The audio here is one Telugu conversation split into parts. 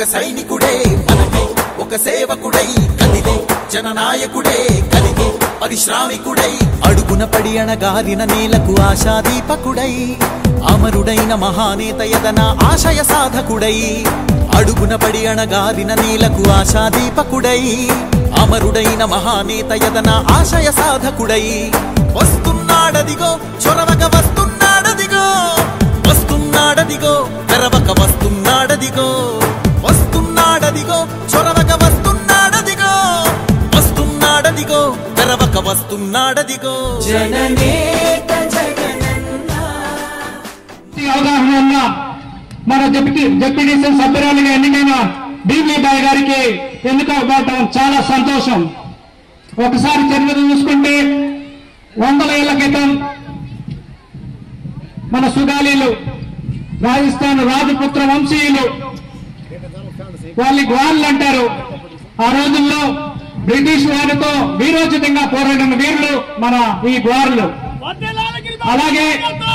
సైనికుడే మనమే ఒక సేవకుడై కదిలే జననాయకుడే కలిగే పరిశ్రామికుడై అడుగున పడి అణగారిన నేలకు ఆశాదీపకుడై అమరుడైన మహానేత యదన ఆశయ సాధకుడై అడుగున పడి అణగారిన నేలకు ఆశాదీపకుడై అమరుడైన మహానేత యదన ఆశయ సాధకుడై వస్తున్నాడదిగో చొరవక వస్తున్నాడదిగో వస్తున్నాడదిగో తెరవక వస్తున్నాడదిగో వస్తున్నాడదిగో చొరవక వస్తున్నాడదిగో వస్తున్నాడదిగో తెరవక వస్తున్నాడదిగో జననేత ఈ అవగాహన ఉన్న మన డిప్యూటీ డిప్యూటీసీ సభ్యురాలుగా ఎన్నికైన బీబీ బాయ్ గారికి ఎన్నిక అవ్వటం చాలా సంతోషం ఒకసారి చరిత్ర చూసుకుంటే వందల ఏళ్ల క్రితం మన సుగాలీలు రాజస్థాన్ రాజపుత్ర వంశీయులు వాళ్ళని గ్వాళ్ళు అంటారు ఆ రోజుల్లో బ్రిటిష్ వారితో వీరోచితంగా పోరాడిన వీరులు మన ఈ గ్వార్లు అలాగే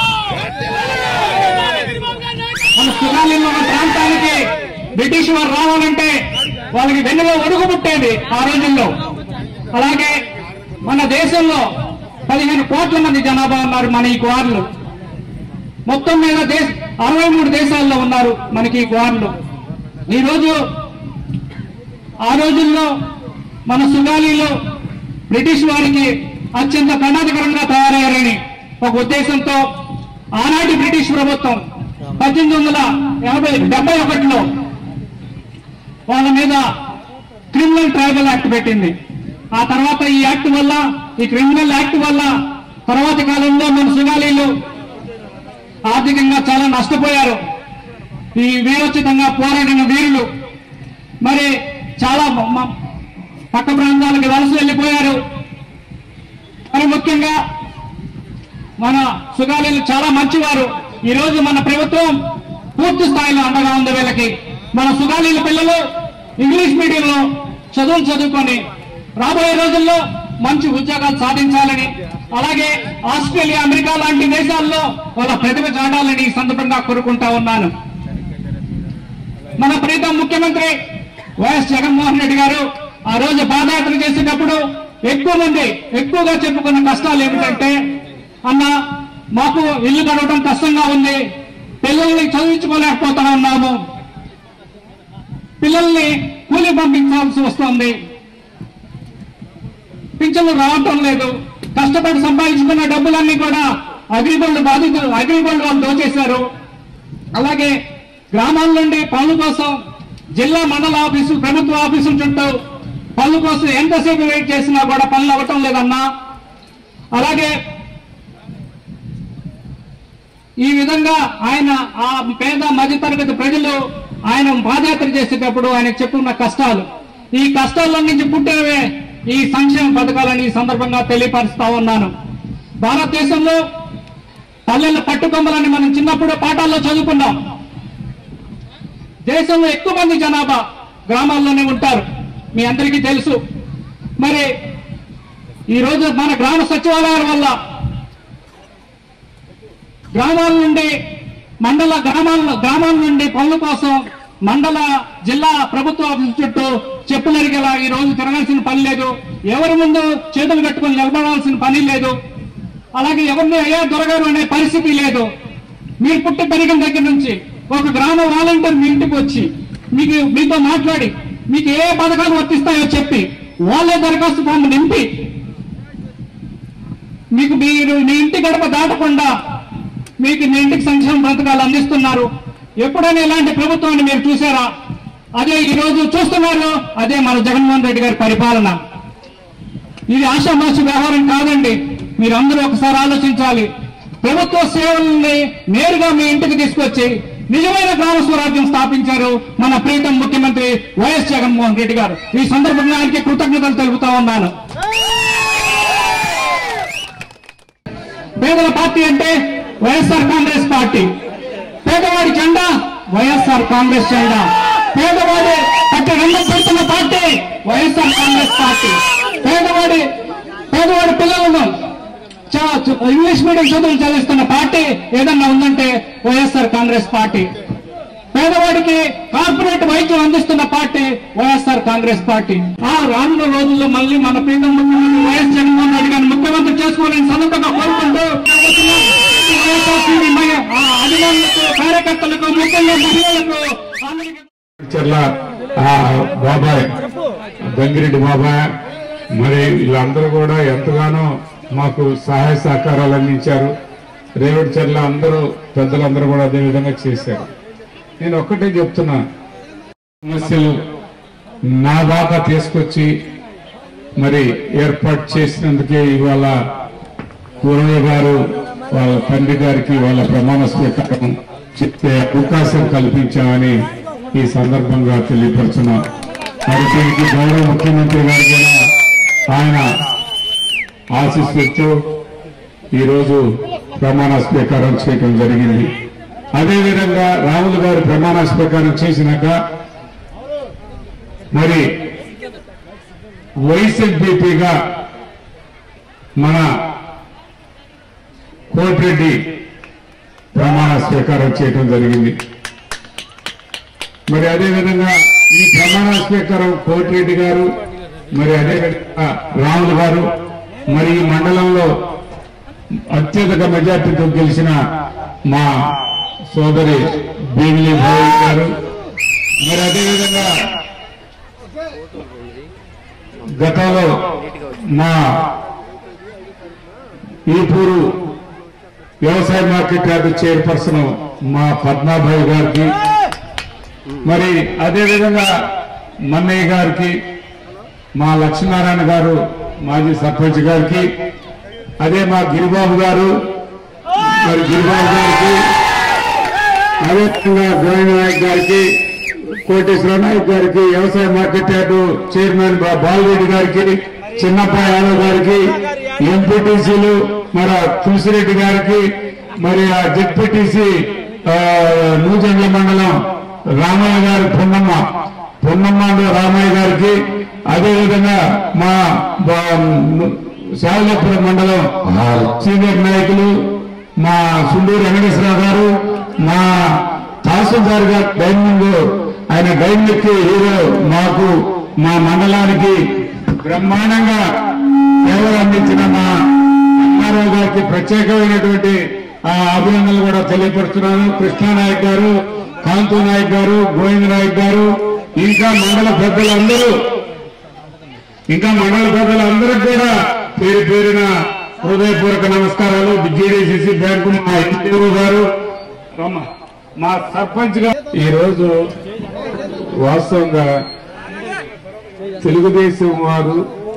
మన సుగాలీలో మన ప్రాంతానికి బ్రిటిష్ వారు రావాలంటే వాళ్ళకి వెన్నులో ఒడుగు పుట్టేది ఆ రోజుల్లో అలాగే మన దేశంలో పదిహేను కోట్ల మంది జనాభా ఉన్నారు మన ఈ గ్వార్లు మొత్తం మీద దేశ అరవై మూడు దేశాల్లో ఉన్నారు మనకి ఈ గ్వార్లు ఈరోజు ఆ రోజుల్లో మన సుగాలీలో బ్రిటిష్ వారికి అత్యంత ప్రమాదకరంగా తయారయ్యారని ఒక ఉద్దేశంతో ఆనాటి బ్రిటిష్ ప్రభుత్వం పద్దెనిమిది వందల ఎనభై డెబ్బై ఒకటిలో వాళ్ళ మీద క్రిమినల్ ట్రైబల్ యాక్ట్ పెట్టింది ఆ తర్వాత ఈ యాక్ట్ వల్ల ఈ క్రిమినల్ యాక్ట్ వల్ల తర్వాతి కాలంలో మన సుగాలీలు ఆర్థికంగా చాలా నష్టపోయారు ఈ వీరోచితంగా పోరాడిన వీరులు మరి చాలా మ- మ- పక్క ప్రాంతాలకు వలస వెళ్ళిపోయారు మరి ముఖ్యంగా మన సుగాలీలు చాలా మంచివారు ఈ రోజు మన ప్రభుత్వం పూర్తి స్థాయిలో అండగా ఉంది వీళ్ళకి మన సుగాలీల పిల్లలు ఇంగ్లీష్ మీడియంలో చదువులు చదువుకొని రాబోయే రోజుల్లో మంచి ఉద్యోగాలు సాధించాలని అలాగే ఆస్ట్రేలియా అమెరికా లాంటి దేశాల్లో వాళ్ళ ప్రతిభ చాటాలని ఈ సందర్భంగా కోరుకుంటా ఉన్నాను మన ప్రీతం ముఖ్యమంత్రి వైఎస్ జగన్మోహన్ రెడ్డి గారు ఆ రోజు పాదయాత్ర చేసేటప్పుడు ఎక్కువ మంది ఎక్కువగా చెప్పుకున్న కష్టాలు ఏమిటంటే అన్న మాకు ఇల్లు గడవడం కష్టంగా ఉంది పిల్లల్ని చదివించుకోలేకపోతా ఉన్నాము పిల్లల్ని కూలి పంపించాల్సి వస్తుంది పింఛన్లు రావటం లేదు కష్టపడి సంపాదించుకున్న డబ్బులన్నీ కూడా అగ్రిగోల్డ్ బాధితులు అగ్రిగోల్డ్ వాళ్ళు దోచేశారు అలాగే గ్రామాల నుండి పనుల కోసం జిల్లా మండల ఆఫీసు ప్రభుత్వ ఆఫీసుల చుట్టూ పనుల కోసం ఎంతసేపు వెయిట్ చేసినా కూడా పనులు అవ్వటం లేదన్నా అలాగే ఈ విధంగా ఆయన ఆ పేద మధ్యతరగతి ప్రజలు ఆయన పాదయాత్ర చేసేటప్పుడు ఆయన చెప్పుకున్న కష్టాలు ఈ కష్టాల నుంచి పుట్టినవే ఈ సంక్షేమ పథకాలని ఈ సందర్భంగా తెలియపరుస్తా ఉన్నాను భారతదేశంలో పల్లెల పట్టుకొమ్మలని మనం చిన్నప్పుడు పాఠాల్లో చదువుకున్నాం దేశంలో ఎక్కువ మంది జనాభా గ్రామాల్లోనే ఉంటారు మీ అందరికీ తెలుసు మరి ఈ రోజు మన గ్రామ సచివాలయాల వల్ల గ్రామాల నుండి మండల గ్రామాల గ్రామాల నుండి పనుల కోసం మండల జిల్లా ప్రభుత్వ ఆఫీసు చుట్టూ చెప్పులరిగేలా ఈ రోజు తిరగాల్సిన పని లేదు ఎవరి ముందు చేతులు కట్టుకొని నిలబడాల్సిన పని లేదు అలాగే ఎవరిని అయ్యా దొరగారు అనే పరిస్థితి లేదు మీరు పుట్టి పెరిగిన దగ్గర నుంచి ఒక గ్రామ వాలంటీర్ మీ ఇంటికి వచ్చి మీకు మీతో మాట్లాడి మీకు ఏ పథకాలు వర్తిస్తాయో చెప్పి వాళ్ళే దరఖాస్తు ఫామ్ నింపి మీకు మీరు మీ ఇంటి గడప దాటకుండా మీకు మీ ఇంటికి సంక్షేమ పథకాలు అందిస్తున్నారు ఎప్పుడైనా ఇలాంటి ప్రభుత్వాన్ని మీరు చూసారా అదే ఈ రోజు చూస్తున్నారు అదే మన జగన్మోహన్ రెడ్డి గారి పరిపాలన ఇది ఆషామాషి వ్యవహారం కాదండి మీరందరూ ఒకసారి ఆలోచించాలి ప్రభుత్వ సేవల్ని నేరుగా మీ ఇంటికి తీసుకొచ్చి నిజమైన గ్రామ స్వరాజ్యం స్థాపించారు మన ప్రీతం ముఖ్యమంత్రి వైఎస్ జగన్మోహన్ రెడ్డి గారు ఈ సందర్భంగా ఆయనకి కృతజ్ఞతలు తెలుపుతా ఉన్నాను పేదల పార్టీ అంటే వైఎస్ఆర్ కాంగ్రెస్ పార్టీ పేదవాడి జెండా వైఎస్ఆర్ కాంగ్రెస్ జెండా పేదవాడి పట్టి రెండు పెడుతున్న పార్టీ వైఎస్ఆర్ కాంగ్రెస్ పార్టీ పేదవాడి పేదవాడి పిల్లలను చ- చ- ఇంగ్లీష్ మీడియం చదువులు చదివిస్తున్న పార్టీ ఏదన్నా ఉందంటే వైఎస్ఆర్ కాంగ్రెస్ పార్టీ పేదవాడికి కార్పొరేట్ వైద్యం అందిస్తున్న పార్టీ వైఎస్ఆర్ కాంగ్రెస్ పార్టీ ఆ రానున్న రోజుల్లో మళ్ళీ మన ప్రీతం ముఖ్యమంత్రి వైఎస్ జగన్మోహన్ రెడ్డి గారిని ముఖ్యమంత్రి చేసుకోవాలని సందర్భంగా కోరుకుంటూ వైఎస్ఆర్సీపీ మహి- ఆ అభిమానులకు కార్యకర్తలకు ముఖ్యంగా మహిళలకు అందరికీ చర్ల ఆ బాబాయ్ గంగిరెడ్డి బాబాయ్ మరి వీళ్ళందరూ కూడా ఎంతగానో మాకు సహాయ సహకారాలు అందించారు రేవడి చర్ల అందరూ పెద్దలందరూ కూడా అదే విధంగా చేశారు నేను ఒక్కటే చెప్తున్నా సమస్యలు నా దాకా తీసుకొచ్చి మరి ఏర్పాటు చేసినందుకే ఇవాళ పూర్వయ్య గారు వాళ్ళ తండ్రి గారికి వాళ్ళ ప్రమాణ స్వీకారం చెప్పే అవకాశం కల్పించామని ఈ సందర్భంగా తెలియపరుచున్నాం మరి దీనికి గౌరవ ముఖ్యమంత్రి గారు కూడా ఆయన ఆశిస్తూ ఈరోజు ప్రమాణ స్వీకారం చేయడం జరిగింది అదేవిధంగా రాహుల్ గారు ప్రమాణ స్వీకారం చేసినాక మరి వైఎస్ఎల్బీపీగా మన కోటిరెడ్డి ప్రమాణ స్వీకారం చేయడం జరిగింది మరి అదేవిధంగా ఈ ప్రమాణ స్వీకారం కోటిరెడ్డి గారు మరి అదేవిధంగా రాములు గారు మరి ఈ మండలంలో అత్యధిక మెజార్టీతో గెలిచిన మా సోదరి బీమిలి భావి గారు మరి అదేవిధంగా గతంలో మా ఈపూరు వ్యవసాయ మార్కెట్ యార్డు చైర్పర్సన్ మా పద్మాభాయ్ గారికి మరి అదేవిధంగా మన్నయ్య గారికి మా లక్ష్మీనారాయణ గారు మాజీ సర్పంచ్ గారికి అదే మా గిరిబాబు గారు మరి గిరిబాబు గారికి అదేవిధంగా గోవింద నాయక్ గారికి కోటేశ్వర నాయక్ గారికి వ్యవసాయ మార్కెట్ యార్డు చైర్మన్ బా- బాలరెడ్డి గారికి చిన్నప్ప యాదవ్ గారికి ఎంపీటీసీలు మరి తులసిరెడ్డి గారికి మరి ఆ జెడ్పీటీసీ నూజండ్ల మండలం రామయ్య గారి పొన్నమ్మ పొన్నమ్మ రామయ్య గారికి అదేవిధంగా మా శావలపురం మండలం సీనియర్ నాయకులు మా సుండూరు వెంకటేశ్వరరావు గారు మా తహసీల్దార్ గారు డైనింగ్ ఆయన డైనింగ్ హీరో మాకు మా మండలానికి బ్రహ్మాండంగా సేవలు అందించిన మా అమ్మారావు గారికి ప్రత్యేకమైనటువంటి ఆ అభినందనలు కూడా తెలియపరుస్తున్నాను కృష్ణానాయక్ గారు కాంతు నాయక్ గారు గోవింద నాయక్ గారు ఇంకా మండల పెద్దలందరూ ఇంకా మండల పెద్దలందరికీ కూడా పేరు పేరున హృదయపూర్వక నమస్కారాలు జీడీసీసీ బ్యాంకు మా ఎంపీఓ గారు రమ్మ. మా సర్పంచ్ గారు ఈ రోజు వాస్తవంగా తెలుగుదేశం వారు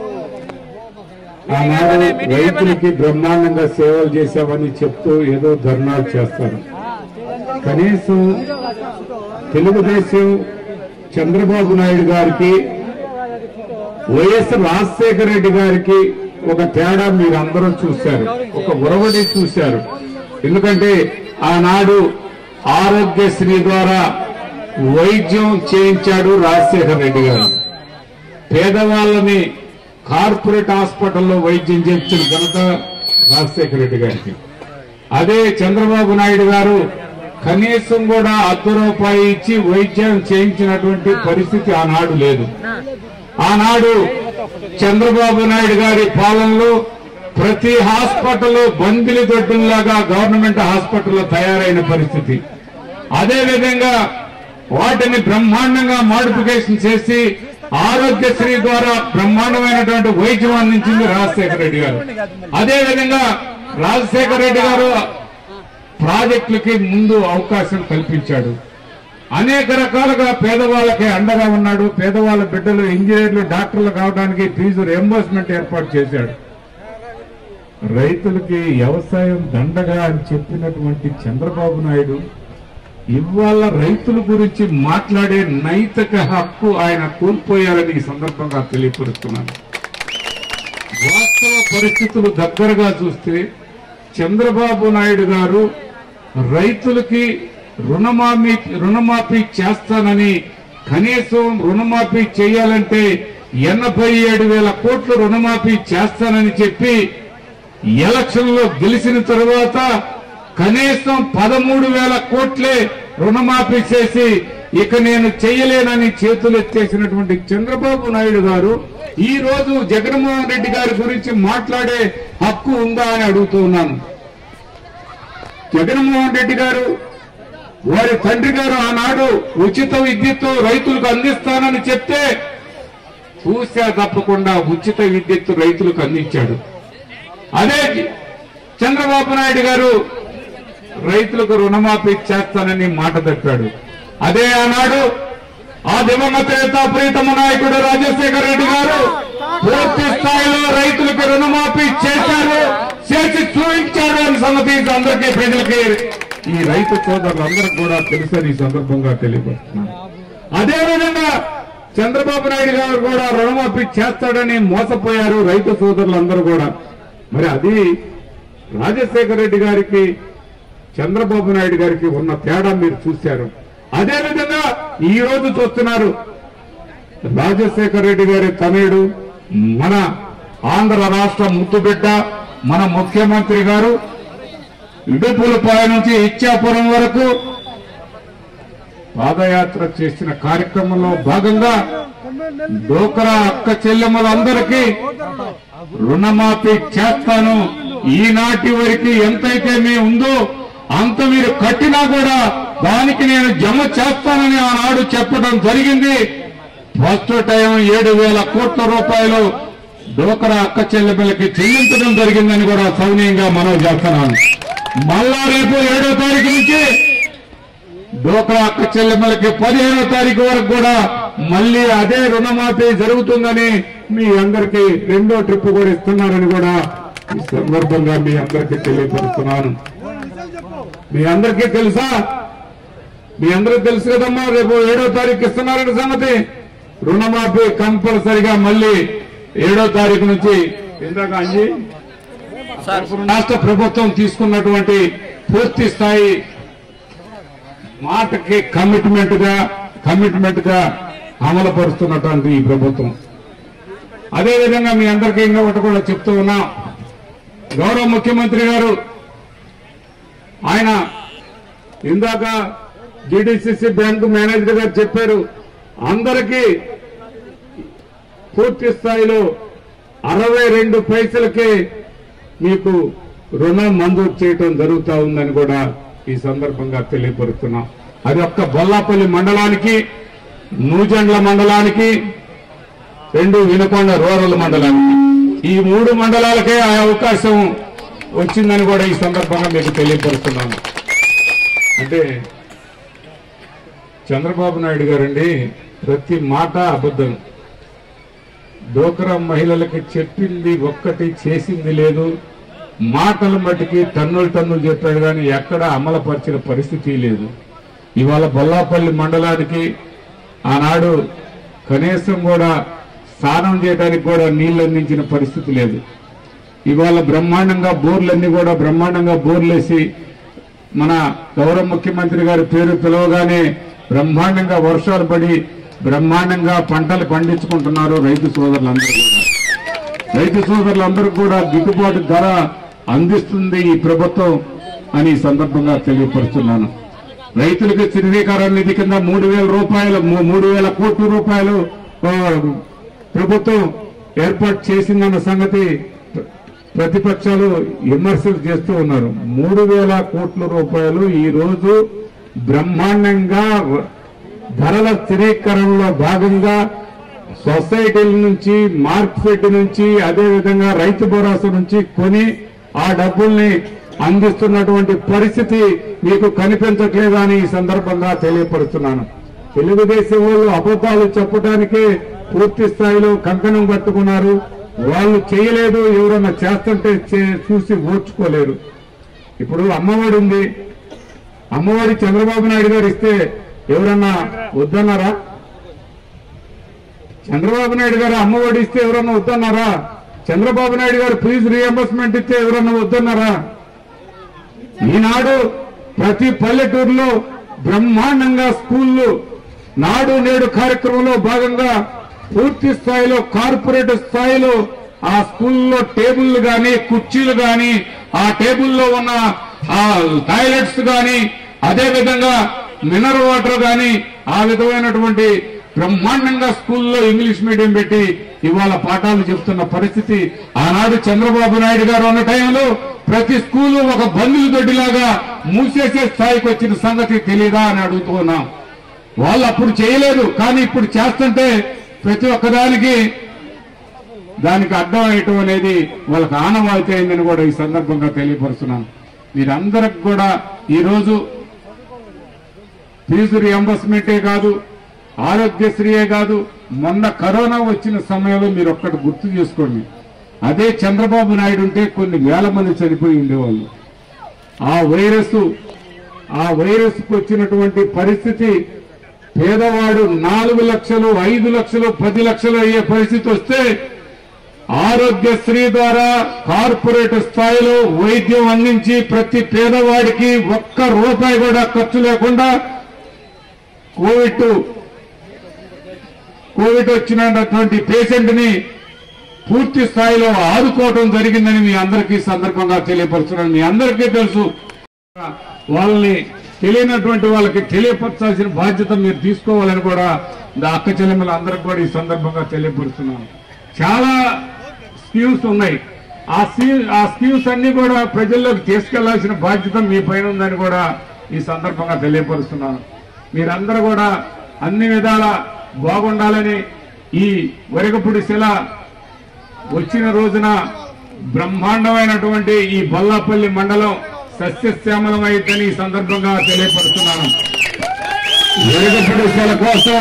ఆనాడు రైతులకి బ్రహ్మాండంగా సేవలు చేశామని చెప్తూ ఏదో ధర్నాలు చేస్తారు కనీసం తెలుగుదేశం చంద్రబాబు నాయుడు గారికి వైఎస్ రాజశేఖర రెడ్డి గారికి ఒక తేడా మీరు అందరూ చూశారు ఒక ఉరవడి చూశారు ఎందుకంటే ఆనాడు ఆరోగ్యశ్రీ ద్వారా వైద్యం చేయించాడు రాజశేఖర రెడ్డి గారు పేదవాళ్ళని కార్పొరేట్ హాస్పిటల్లో వైద్యం చేయించిన ఘనత రాజశేఖర రెడ్డి గారికి అదే చంద్రబాబు నాయుడు గారు కనీసం కూడా అర్ధ రూపాయి ఇచ్చి వైద్యం చేయించినటువంటి పరిస్థితి ఆనాడు లేదు ఆనాడు చంద్రబాబు నాయుడు గారి పాలనలో ప్రతి హాస్పిటల్లో బందిలి దొడ్డులాగా గవర్నమెంట్ హాస్పిటల్లో తయారైన పరిస్థితి అదే విధంగా వాటిని బ్రహ్మాండంగా మోడిఫికేషన్ చేసి ఆరోగ్యశ్రీ ద్వారా బ్రహ్మాండమైనటువంటి వైద్యం అందించింది రాజశేఖర రెడ్డి గారు అదే విధంగా రాజశేఖర రెడ్డి గారు ప్రాజెక్టులకి ముందు అవకాశం కల్పించాడు అనేక రకాలుగా పేదవాళ్ళకి అండగా ఉన్నాడు పేదవాళ్ళ బిడ్డలు ఇంజనీర్లు డాక్టర్లు కావడానికి ఫీజు రియంబర్స్మెంట్ ఏర్పాటు చేశాడు రైతులకి వ్యవసాయం దండగా అని చెప్పినటువంటి చంద్రబాబు నాయుడు ఇవాళ రైతుల గురించి మాట్లాడే నైతిక హక్కు ఆయన కోల్పోయారని ఈ సందర్భంగా తెలియపరుస్తున్నాను వాస్తవ పరిస్థితులు దగ్గరగా చూస్తే చంద్రబాబు నాయుడు గారు రైతులకి రుణమాఫీ రుణమాఫీ చేస్తానని కనీసం రుణమాఫీ చేయాలంటే ఎనభై ఏడు వేల కోట్లు రుణమాఫీ చేస్తానని చెప్పి ఎలక్షన్ లో గెలిచిన తరువాత కనీసం పదమూడు వేల కోట్లే రుణమాఫీ చేసి ఇక నేను చెయ్యలేనని చేతులు ఎత్తేసినటువంటి చంద్రబాబు నాయుడు గారు ఈ రోజు జగన్మోహన్ రెడ్డి గారి గురించి మాట్లాడే హక్కు ఉందా అని అడుగుతూ ఉన్నాను జగన్మోహన్ రెడ్డి గారు వారి తండ్రి గారు ఆనాడు ఉచిత విద్యుత్ రైతులకు అందిస్తానని చెప్తే చూసా తప్పకుండా ఉచిత విద్యుత్ రైతులకు అందించాడు అదే చంద్రబాబు నాయుడు గారు రైతులకు రుణమాఫీ చేస్తానని మాట తప్పాడు అదే ఆనాడు ఆ దివంగత నేత ప్రీతమ నాయకుడు రాజశేఖర రెడ్డి గారు పూర్తి స్థాయిలో రైతులకు రుణమాఫీ చేశారు చేసి చూపించారు అని సంగతి అందరికీ ప్రజలకి ఈ రైతు సోదరులందరికీ కూడా తెలుసని ఈ సందర్భంగా తెలియపడుతున్నాను అదే విధంగా చంద్రబాబు నాయుడు గారు కూడా రుణమాఫీ చేస్తాడని మోసపోయారు రైతు సోదరులందరూ కూడా మరి అది రాజశేఖర రెడ్డి గారికి చంద్రబాబు నాయుడు గారికి ఉన్న తేడా మీరు చూశారు అదే విధంగా ఈ రోజు చూస్తున్నారు రాజశేఖర రెడ్డి గారి తనయుడు మన ఆంధ్ర రాష్ట్ర ముద్దుబిడ్డ మన ముఖ్యమంత్రి గారు ఇడుపులపాయ నుంచి ఇచ్చాపురం వరకు పాదయాత్ర చేసిన కార్యక్రమంలో భాగంగా డోకరా అక్క చెల్లెమ్మలందరికీ రుణమాఫీ చేస్తాను ఈనాటి వరకు ఎంతైతే మీ ఉందో అంత మీరు కట్టినా కూడా దానికి నేను జమ చేస్తానని ఆనాడు చెప్పడం జరిగింది ఫస్ట్ టైం ఏడు వేల కోట్ల రూపాయలు డోకరా అక్క చెల్లెమ్మలకి చెల్లించడం జరిగిందని కూడా సౌనీయంగా మనవి చేస్తున్నాను మళ్ళా రేపు ఏడో తారీఖు నుంచి డోక్రా అక్క చెల్లెమ్మలకి పదిహేనో తారీఖు వరకు కూడా మళ్ళీ అదే రుణమాఫీ జరుగుతుందని మీ అందరికీ రెండో ట్రిప్ కూడా ఇస్తున్నారని కూడా ఈ సందర్భంగా మీ అందరికీ తెలియపరుస్తున్నాను మీ అందరికీ తెలుసా మీ అందరికీ తెలుసు కదమ్మా రేపు ఏడో తారీఖు ఇస్తున్నారని సంగతి రుణమాఫీ కంపల్సరిగా మళ్ళీ ఏడో తారీఖు నుంచి ఇందాక అంజీ రాష్ట్ర ప్రభుత్వం తీసుకున్నటువంటి పూర్తి స్థాయి మాటకి కమిట్మెంట్ గా కమిట్మెంట్ గా అమలు పరుస్తున్నటువంటి ఈ ప్రభుత్వం అదే విధంగా మీ అందరికీ ఇంకా ఒకటి కూడా చెప్తూ ఉన్నా గౌరవ ముఖ్యమంత్రి గారు ఆయన ఇందాక డిడిసిసి బ్యాంకు మేనేజర్ గారు చెప్పారు అందరికీ పూర్తి స్థాయిలో అరవై రెండు పైసలకే మీకు రుణం మంజూరు చేయటం జరుగుతా ఉందని కూడా ఈ సందర్భంగా తెలియపరుస్తున్నాం అది ఒక్క బొల్లాపల్లి మండలానికి నూజండ్ల మండలానికి రెండు వినకొండ రూరల్ మండలానికి ఈ మూడు మండలాలకే ఆ అవకాశం వచ్చిందని కూడా ఈ సందర్భంగా మీకు తెలియపరుస్తున్నాను అంటే చంద్రబాబు నాయుడు గారండి ప్రతి మాట అబద్ధం డోకరా మహిళలకి చెప్పింది ఒక్కటి చేసింది లేదు మాటల మట్టికి టన్నులు టన్నులు చెప్పాడు కానీ ఎక్కడ అమలుపరిచిన పరిస్థితి లేదు ఇవాళ బొల్లాపల్లి మండలానికి ఆనాడు కనీసం కూడా స్నానం చేయడానికి కూడా నీళ్లు అందించిన పరిస్థితి లేదు ఇవాళ బ్రహ్మాండంగా బోర్లన్నీ కూడా బ్రహ్మాండంగా బోర్లేసి మన గౌరవ ముఖ్యమంత్రి గారి పేరు పిలవగానే బ్రహ్మాండంగా వర్షాలు పడి బ్రహ్మాండంగా పంటలు పండించుకుంటున్నారు రైతు సోదరులందరూ కూడా రైతు సోదరులందరూ కూడా గిట్టుబాటు ధర అందిస్తుంది ఈ ప్రభుత్వం అని ఈ సందర్భంగా తెలియపరుస్తున్నాను రైతులకు శ్రీకారం నిధి కింద మూడు వేల రూపాయలు మూ- మూడు వేల కోట్ల రూపాయలు ఆ, ప్రభుత్వం ఏర్పాటు చేసిందన్న సంగతి ప్ర- ప్రతిపక్షాలు విమర్శలు చేస్తూ ఉన్నారు మూడు వేల కోట్ల రూపాయలు ఈ రోజు బ్రహ్మాండంగా ధరల స్థిరీకరణలో భాగంగా సొసైటీల నుంచి మార్కెట్ నుంచి అదే విధంగా రైతు భరోసా నుంచి కొని ఆ డబ్బుల్ని అందిస్తున్నటువంటి పరిస్థితి మీకు కనిపించట్లేదా అని ఈ సందర్భంగా తెలియపరుస్తున్నాను తెలుగుదేశం వాళ్ళు అబద్ధాలు చెప్పడానికే పూర్తి స్థాయిలో కంకణం కట్టుకున్నారు వాళ్ళు చేయలేదు ఎవరన్నా చేస్తుంటే చే- చూసి ఓర్చుకోలేరు ఇప్పుడు అమ్మఒడి ఉంది అమ్మఒడి చంద్రబాబు నాయుడు గారు ఇస్తే ఎవరన్నా వద్దన్నారా చంద్రబాబు నాయుడు గారు అమ్మఒడి ఇస్తే ఎవరన్నా వద్దన్నారా చంద్రబాబు నాయుడు గారు ఫీజు రియంబర్స్మెంట్ ఇస్తే ఎవరన్నా వద్దన్నారా ఈనాడు ప్రతి పల్లెటూరులో బ్రహ్మాండంగా స్కూళ్ళు నాడు నేడు కార్యక్రమంలో భాగంగా పూర్తి స్థాయిలో కార్పొరేట్ స్థాయిలో ఆ స్కూల్లో టేబుల్ గాని కుర్చీలు గాని ఆ టేబుల్లో ఉన్న ఆ టాయిలెట్స్ గాని అదే విధంగా మినరల్ వాటర్ గాని ఆ విధమైనటువంటి బ్రహ్మాండంగా స్కూల్లో ఇంగ్లీష్ మీడియం పెట్టి ఇవాళ పాఠాలు చెప్తున్న పరిస్థితి ఆనాడు చంద్రబాబు నాయుడు గారు ఉన్న టైంలో ప్రతి స్కూలు ఒక బంధువుల దొడ్డిలాగా మూసేసే స్థాయికి వచ్చిన సంగతి తెలియదా అని అడుగుతున్నాం వాళ్ళు అప్పుడు చేయలేదు కానీ ఇప్పుడు చేస్తుంటే ప్రతి ఒక్కదానికి దానికి అర్థం అయ్యటం అనేది వాళ్ళకి ఆనవాయితీ అయిందని కూడా ఈ సందర్భంగా తెలియపరుస్తున్నాను మీరందరికి కూడా ఈరోజు ఫీజు రియంబర్స్మెంటే కాదు ఆరోగ్యశ్రీయే కాదు మొన్న కరోనా వచ్చిన సమయంలో మీరు ఒక్కటి గుర్తు చేసుకోండి అదే చంద్రబాబు నాయుడు ఉంటే కొన్ని వేల మంది చనిపోయి ఉండేవాళ్ళు ఆ వైరస్ ఆ వైరస్ కు వచ్చినటువంటి పరిస్థితి పేదవాడు నాలుగు లక్షలు ఐదు లక్షలు పది లక్షలు అయ్యే పరిస్థితి వస్తే ఆరోగ్యశ్రీ ద్వారా కార్పొరేట్ స్థాయిలో వైద్యం అందించి ప్రతి పేదవాడికి ఒక్క రూపాయి కూడా ఖర్చు లేకుండా కోవిడ్ కోవిడ్ వచ్చినటువంటి పేషెంట్ ని పూర్తి స్థాయిలో ఆదుకోవడం జరిగిందని మీ అందరికీ ఈ సందర్భంగా తెలియపరుస్తున్నాను మీ అందరికీ తెలుసు వాళ్ళని తెలియనటువంటి వాళ్ళకి తెలియపరచాల్సిన బాధ్యత మీరు తీసుకోవాలని కూడా నా అక్క చెల్లెమ్మల అందరికి కూడా ఈ సందర్భంగా తెలియపరుస్తున్నాను చాలా స్కీమ్స్ ఉన్నాయి ఆ స్కీమ్ ఆ స్కీమ్స్ అన్ని కూడా ప్రజల్లోకి తీసుకెళ్లాల్సిన బాధ్యత మీ పైన ఉందని కూడా ఈ సందర్భంగా తెలియపరుస్తున్నాను మీరందరూ కూడా అన్ని విధాల బాగుండాలని ఈ వరగపుడి శిల వచ్చిన రోజున బ్రహ్మాండమైనటువంటి ఈ బొల్లాపల్లి మండలం సస్యశ్యామలమైందని ఈ సందర్భంగా తెలియపరుస్తున్నాను వెలుగుపడిసల కోసం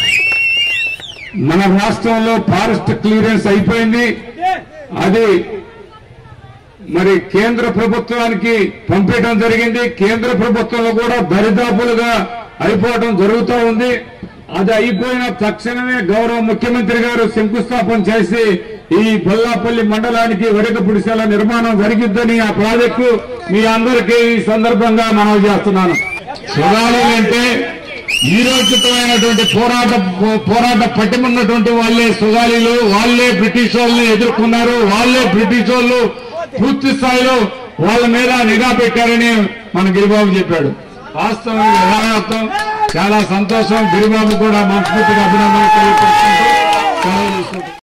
మన రాష్ట్రంలో ఫారెస్ట్ క్లియరెన్స్ అయిపోయింది అది మరి కేంద్ర ప్రభుత్వానికి పంపించడం జరిగింది కేంద్ర ప్రభుత్వంలో కూడా దరిదాపులుగా అయిపోవడం జరుగుతూ ఉంది అది అయిపోయిన తక్షణమే గౌరవ ముఖ్యమంత్రి గారు శంకుస్థాపన చేసి ఈ బొల్లాపల్లి మండలానికి వరకపుడిశాల నిర్మాణం జరిగిద్దని ఆ ప్రాజెక్టు మీ అందరికీ ఈ సందర్భంగా మనవి చేస్తున్నాను సుగాలి అంటే ఈ రోజుతమైనటువంటి పోరాట పోరాట పట్టిమన్నటువంటి వాళ్ళే సుగాలీలు వాళ్ళే బ్రిటిష్ వాళ్ళని ఎదుర్కొన్నారు వాళ్ళే బ్రిటిష్ వాళ్ళు పూర్తి స్థాయిలో వాళ్ళ మీద నిఘా పెట్టారని మన గిరిబాబు చెప్పాడు వాస్తవం యథార్థం చాలా సంతోషం గిరిబాబు కూడా మనస్ఫూర్తిగా అభినందనలు తెలియపరుచుకుంటూ సెలవు తీసుకుంటున్నాను.